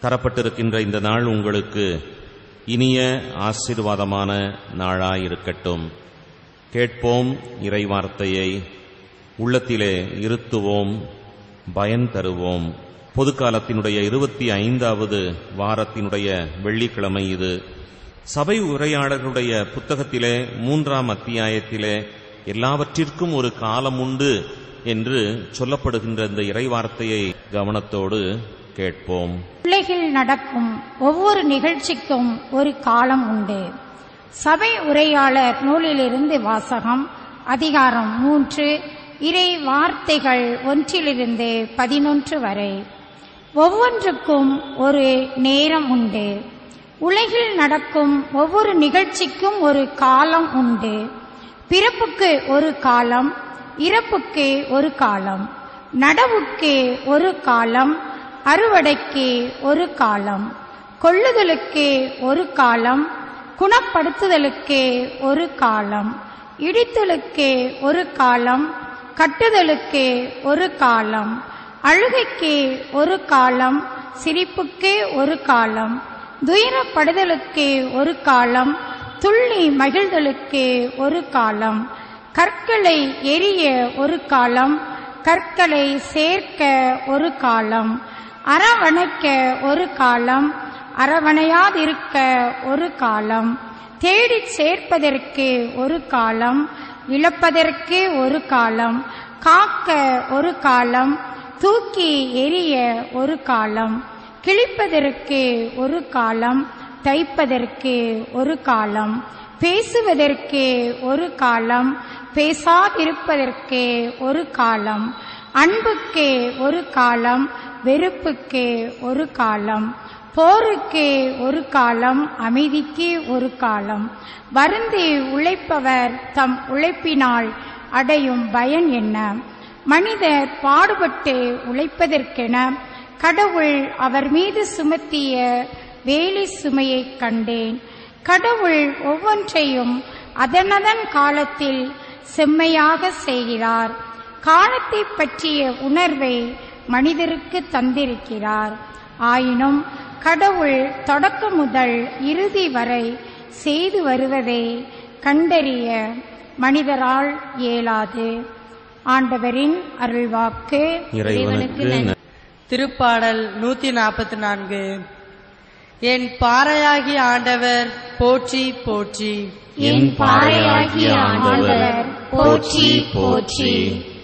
தரப்பட்டிருக்கின்ற இந்த நாள் உங்களுக்கு இனிய ஆசீர்வாதமான நாளாயிருக்கட்டும் கேட்போம் இறைவார்த்தையை உள்ளத்திலே இருத்துவோம் பயன் தருவோம் பொதுக்காலத்தினுடைய இருபத்தி ஐந்தாவது வாரத்தினுடைய வெள்ளிக்கிழமை இது சபை உரையாடர்களுடைய புத்தகத்திலே மூன்றாம் அத்தியாயத்திலே எல்லாவற்றிற்கும் ஒரு காலம் உண்டு என்று சொல்லப்படுகின்ற இந்த இறைவார்த்தையை கவனத்தோடு கேட்போம் உலகில் நடக்கும் ஒவ்வொரு நிகழ்ச்சிக்கும் ஒரு காலம் உண்டு சபை உரையாளர் நூலிலிருந்து வாசகம் அதிகாரம் மூன்று இறை வார்த்தைகள் ஒன்றிலிருந்து பதினொன்று வரை ஒவ்வொன்றுக்கும் ஒரு நேரம் உண்டு உலகில் நடக்கும் ஒவ்வொரு நிகழ்ச்சிக்கும் ஒரு காலம் உண்டு பிறப்புக்கு ஒரு காலம் இறப்புக்கு ஒரு காலம் நடவுக்கு ஒரு காலம் அறுவடைக்கு ஒரு காலம் கொள்ளுதலுக்கு ஒரு காலம் குணப்படுத்துதலுக்கு ஒரு காலம் இடித்தலுக்கு ஒரு காலம் கட்டுதலுக்கு ஒரு காலம் அழுகைக்கு ஒரு காலம் சிரிப்புக்கு ஒரு காலம் துயரப்படுதலுக்கு ஒரு காலம் துள்ளி மகிழ்தலுக்கு ஒரு காலம் கற்களை எரிய ஒரு காலம் கற்களை சேர்க்க ஒரு காலம் அரவணைக்க ஒரு காலம் அரவணையாதிருக்க ஒரு காலம் தேடிச் சேர்ப்பதற்கு ஒரு காலம் இழப்பதற்கு ஒரு காலம் காக்க ஒரு காலம் தூக்கி எறிய ஒரு காலம் கிழிப்பதற்கு ஒரு காலம் தைப்பதற்கு ஒரு காலம் பேசுவதற்கு ஒரு காலம் பேசாதிருப்பதற்கு ஒரு காலம் அன்புக்கு ஒரு காலம் வெறுப்புக்கு ஒரு காலம் போருக்கு ஒரு காலம் அமைதிக்கு ஒரு காலம் வருந்தி உழைப்பவர் தம் உழைப்பினால் அடையும் பயன் என்ன மனிதர் பாடுபட்டு உழைப்பதற்கென கடவுள் அவர் மீது சுமத்திய வேலை சுமையைக் கண்டேன் கடவுள் ஒவ்வொன்றையும் அதனதன் காலத்தில் செம்மையாக செய்கிறார் காலத்தை பற்றிய உணர்வை மனிதருக்கு தந்திருக்கிறார் ஆயினும் கடவுள் தொடக்கம் முதல் இறுதி வரை செய்து வருவதை கண்டறிய மனிதரால் இயலாது ஆண்டவரின் அருள்வாக்கு இறைவனுக்கு நன்றி. திருப்பாடல் நூத்தி நாற்பத்தி நான்கு என் பாறையாகிய ஆண்டவர் போற்றி போற்றி என் பாறையாகிய ஆண்டவர் போற்றி போற்றி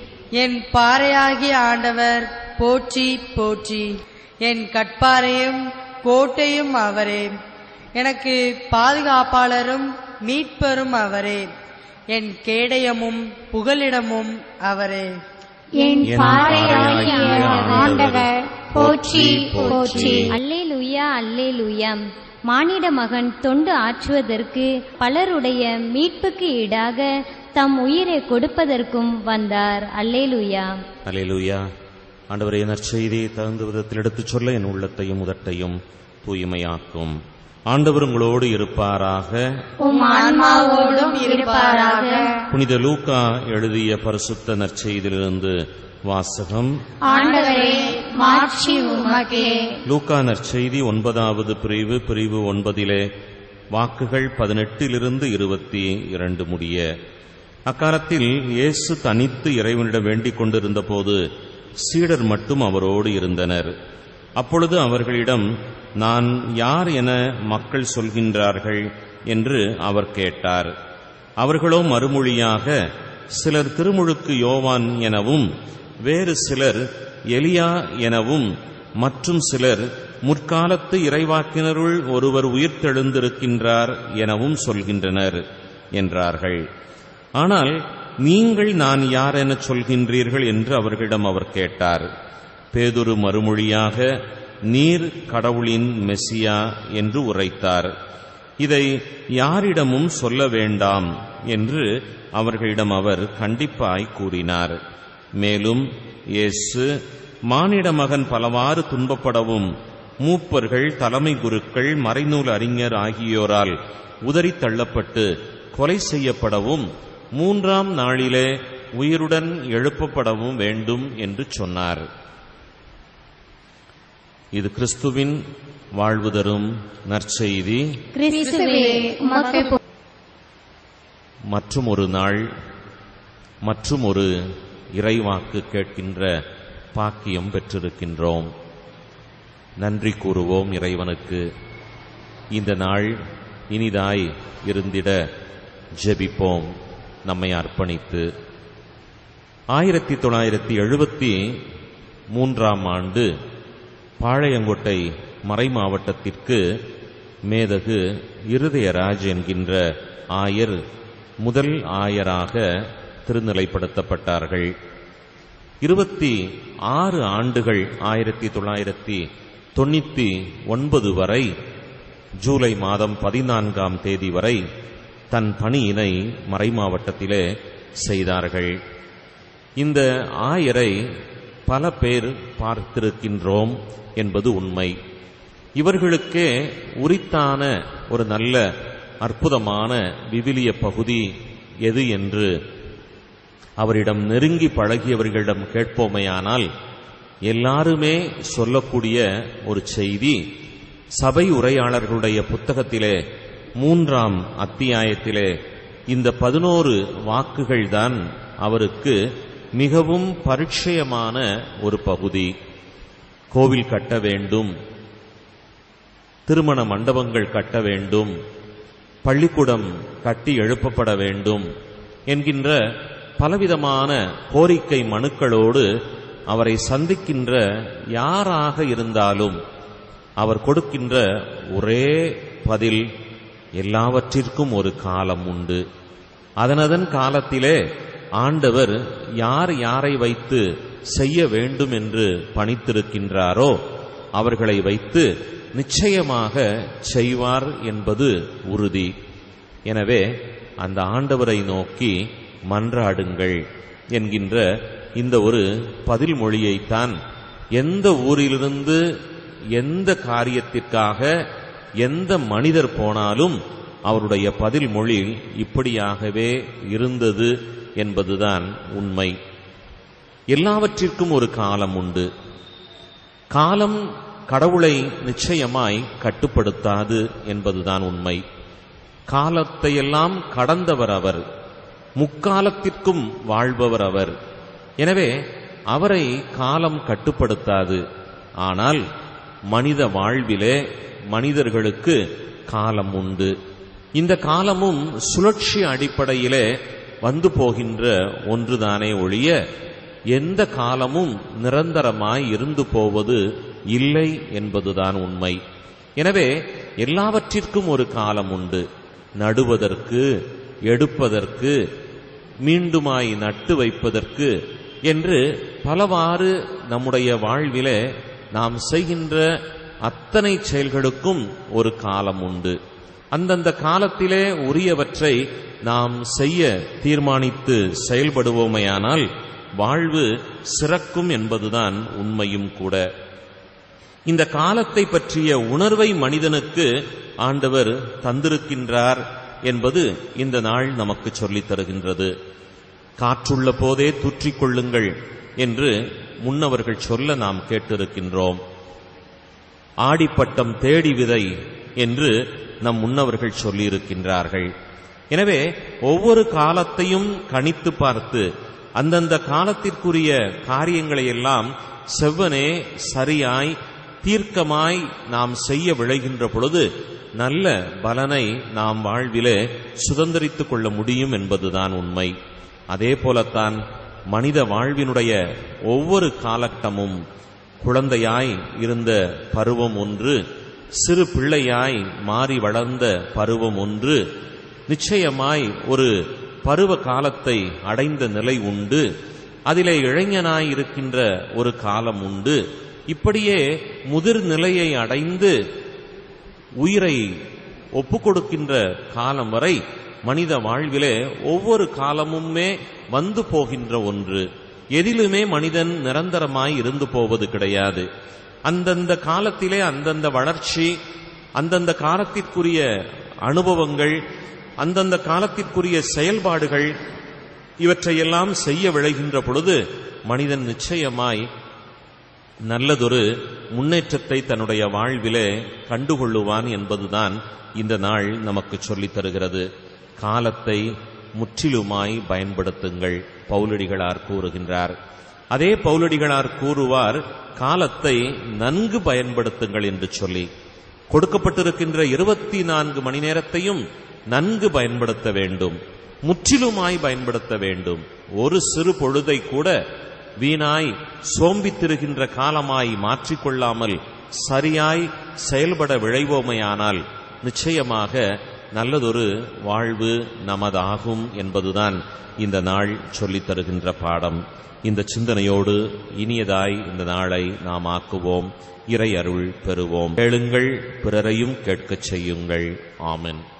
என் பாறையாகிய ஆண்டவர் போற்றி போற்றி என் கட்பாரையும் கோட்டையும் அவரே எனக்கு பாதுகாப்பாளரும் மீட்பரும் அவரே என் கேடயமும் புகலிடமும் அவரே என் பாறையாகிய ஆண்டவர் போற்றி போற்றி அல்லேலூயா அல்லேலூயா மானிட மகன் தொண்டு ஆற்றுவதற்கு பலருடைய மீட்புக்கு ஈடாக தம் உயிரை கொடுப்பதற்கும் வந்தார் அல்லேலூயா அல்லேலூயா ஆண்டவரே நற்செய்தியை தகுந்த விதத்தில் எடுத்துச் சொல்ல என் உள்ளத்தையும் உதட்டையும் தூய்மையாக்கும் ஆண்டவர் உங்களோடு இருப்பாராக உம் ஆன்மாவோடும் இருப்பாராக புனித லூக்கா எழுதிய பரிசுத்த நற்செய்தியிலிருந்து வாசகம் ஆண்டவரே மாட்சி உமக்கே லூக்கா நற்செய்தி ஒன்பதாவது பிரிவு பிரிவு ஒன்பதிலே வாக்குகள் பதினெட்டிலிருந்து இருபத்தி இரண்டு முடிய அக்காலத்தில் இயேசு தனித்து இறைவனிடம் வேண்டிக் கொண்டிருந்த போது சீடர் மட்டும் அவரோடு இருந்தனர் அப்பொழுது அவர்களிடம் நான் யார் என மக்கள் சொல்கின்றார்கள் என்று அவர் கேட்டார் அவர்களோ மறுமொழியாக சிலர் திருமுழுக்கு யோவான் எனவும் வேறு சிலர் எலியா எனவும் மற்றும் சிலர் முற்காலத்து இறைவாக்கினருள் ஒருவர் உயிர்த்தெழுந்திருக்கின்றார் எனவும் சொல்கின்றனர் என்றார்கள் ஆனால் நீங்கள் நான் யார் எனச் சொல்கின்றீர்கள் என்று அவர்களிடம் அவர் கேட்டார் பேதுரு மறுமொழியாக நீர் கடவுளின் மெசியா என்று உரைத்தார் இதை யாரிடமும் சொல்ல வேண்டாம் என்று அவர்களிடம் அவர் கண்டிப்பாய் கூறினார் மேலும் இயேசு மானிட மகன் பலவாறு துன்பப்படவும் மூப்பர்கள் தலைமை குருக்கள் மறைநூல் அறிஞர் ஆகியோரால் உதறித் தள்ளப்பட்டு கொலை செய்யப்படவும் மூன்றாம் நாளிலே உயிருடன் எழுப்பப்படவும் வேண்டும் என்று சொன்னார் இது கிறிஸ்துவின் வாழ்வு தரும் நற்செய்தி கிறிஸ்துவே உமக்கு பு- மற்றும் ஒரு நாள் மற்றும் ஒரு இறைவாக்கு கேட்கின்ற பாக்கியம் பெற்றிருக்கின்றோம் நன்றி கூறுவோம் இறைவனுக்கு இந்த நாள் இனிதாய் இருந்திட ஜெபிப்போம் நம்மை அர்ப்பணித்து ஆயிரத்தி தொள்ளாயிரத்தி எழுபத்தி மூன்றாம் ஆண்டு பாளையங்கோட்டை மறை மாவட்டத்திற்கு மேதகு இருதயராஜ் என்கின்ற ஆயர் முதல் ஆயராக திருநிலைப்படுத்தப்பட்டார்கள் இருபத்தி ஆறு ஆண்டுகள் ஆயிரத்தி தொள்ளாயிரத்தி தொண்ணூத்தி ஒன்பது வரை ஜூலை மாதம் பதினான்காம் தேதி வரை தன் பணியினை மறைமாவட்டத்திலே செய்தார்கள் இந்த ஆயரை பல பேர் பார்த்திருக்கின்றோம் என்பது உண்மை இவர்களுக்கே உரித்தான ஒரு நல்ல அற்புதமான விவிலிய பகுதி எது என்று அவரிடம் நெருங்கி பழகியவர்களிடம் கேட்போமையானால் எல்லாருமே சொல்லக்கூடிய ஒரு செய்தி சபை உரையாளர்களுடைய புத்தகத்திலே மூன்றாம் அத்தியாயத்திலே இந்த பதினோரு வாக்குகள்தான் அவருக்கு மிகவும் பரிச்சயமான ஒரு பகுதி கோவில் கட்ட வேண்டும் திருமண மண்டபங்கள் கட்ட வேண்டும் பள்ளிக்கூடம் கட்டி எழுப்பப்பட வேண்டும் என்கின்ற பலவிதமான கோரிக்கை மனுக்களோடு அவரை சந்திக்கின்ற யாராக இருந்தாலும் அவர் கொடுக்கின்ற ஒரே பதில் எல்லாவற்றிற்கும் ஒரு காலம் உண்டு அதனதன் காலத்திலே ஆண்டவர் யார் யாரை வைத்து செய்ய வேண்டும் என்று பணித்திருக்கின்றாரோ அவர்களை வைத்து நிச்சயமாக செய்வார் என்பது உறுதி எனவே அந்த ஆண்டவரை நோக்கி மன்றாடுங்கள் என்கின்ற இந்த ஒரு பதில் மொழியைத்தான் எந்த ஊரிலிருந்து எந்த காரியத்திற்காக எந்த மனிதர் போனாலும் அவருடைய பதில் மொழி இப்படியாகவே இருந்தது என்பதுதான் உண்மை எல்லாவற்றிற்கும் ஒரு காலம் உண்டு காலம் கடவுளை நிச்சயமாய் கட்டுப்படுத்தாது என்பதுதான் உண்மை காலத்தையெல்லாம் கடந்தவர் அவர் முக்காலத்திற்கும் வாழ்பவர் அவர் எனவே அவரை காலம் கட்டுப்படுத்தாது ஆனால் மனித வாழ்விலே மனிதர்களுக்கு காலம் உண்டு இந்த காலமும் சுழற்சி அடிப்படையிலே வந்து போகின்ற ஒன்றுதானே ஒழிய எந்த காலமும் நிரந்தரமாய் இருந்து போவது இல்லை என்பதுதான் உண்மை எனவே எல்லாவற்றிற்கும் ஒரு காலம் உண்டு நடுவதற்கு எடுப்பதற்கு மீண்டுமாய் நட்டு வைப்பதற்கு என்று பலவாறு நம்முடைய வாழ்விலே நாம் செய்கின்ற அத்தனை செயல்களுக்கும் ஒரு காலம் உண்டு அந்தந்த காலத்திலே உரியவற்றை நாம் செய்ய தீர்மானித்து செயல்படுவோமையானால் வாழ்வு சிறக்கும் என்பதுதான் உண்மையும் கூட இந்த காலத்தை பற்றிய உணர்வை மனிதனுக்கு ஆண்டவர் தந்திருக்கின்றார் என்பது இந்த நாள் நமக்கு சொல்லித் தருகின்றது காற்றுள்ள போதே தூற்றிக் கொள்ளுங்கள் என்று முன்னவர்கள் சொல்ல நாம் கேட்டிருக்கின்றோம் ஆடிப்பட்டம் தேடி விதை என்று நம் முன்னவர்கள் சொல்லியிருக்கின்றார்கள் எனவே ஒவ்வொரு காலத்தையும் கணித்து பார்த்து அந்தந்த காலத்திற்குரிய காரியங்களை எல்லாம் செவ்வனே சரியாய் தீர்க்கமாய் நாம் செய்ய விளைகின்ற பொழுது நல்ல பலனை நாம் வாழ்விலே சுதந்திரித்துக் கொள்ள முடியும் என்பதுதான் உண்மை அதே போலத்தான் மனித வாழ்வினுடைய ஒவ்வொரு காலகட்டமும் குழந்தையாய் இருந்த பருவம் ஒன்று சிறு பிள்ளையாய் மாறி வளர்ந்த பருவம் ஒன்று நிச்சயமாய் ஒரு பருவ காலத்தை அடைந்த நிலை உண்டு அதிலே இளைஞனாய் இருக்கின்ற ஒரு காலம் உண்டு இப்படியே முதிர் நிலையை அடைந்து உயிரை ஒப்புக் கொடுக்கின்ற காலம் வரை மனித வாழ்விலே ஒவ்வொரு காலமுமே வந்து போகின்ற ஒன்று எதிலுமே மனிதன் நிரந்தரமாய் இருந்து போவது கிடையாது அந்தந்த காலத்திலே அந்தந்த வளர்ச்சி அந்தந்த காலத்திற்குரிய அனுபவங்கள் அந்தந்த காலத்திற்குரிய செயல்பாடுகள் இவற்றையெல்லாம் செய்ய விளைகின்ற பொழுது மனிதன் நிச்சயமாய் நல்லதொரு முன்னேற்றத்தை தன்னுடைய வாழ்விலே கண்டுகொள்ளுவான் என்பதுதான் இந்த நாள் நமக்கு சொல்லித் தருகிறது காலத்தை முற்றிலுமாய் பயன்படுத்துங்கள் பவுலடிகளார் கூறுகின்றார் அதே பவுலடிகளார் கூறுவார் காலத்தை நன்கு பயன்படுத்துங்கள் என்று சொல்லி கொடுக்கப்பட்டிருக்கின்ற இருபத்தி நான்கு மணி நேரத்தையும் நன்கு பயன்படுத்த வேண்டும் முற்றிலுமாய் பயன்படுத்த வேண்டும் ஒரு சிறு பொழுதை கூட வீணாய் சோம்பித்திருக்கின்ற காலமாய் மாற்றிக்கொள்ளாமல் சரியாய் செயல்பட விழைவோமையானால் நிச்சயமாக நல்லதொரு வாழ்வு நமதாகும் என்பதுதான் இந்த நாள் சொல்லித் தருகின்ற பாடம் இந்த சிந்தனையோடு இனியதாய் இந்த நாளை நாம் ஆக்குவோம் இறை அருள் பெறுவோம் கேளுங்கள் பிறரையும் கேட்கச் செய்யுங்கள் ஆமென்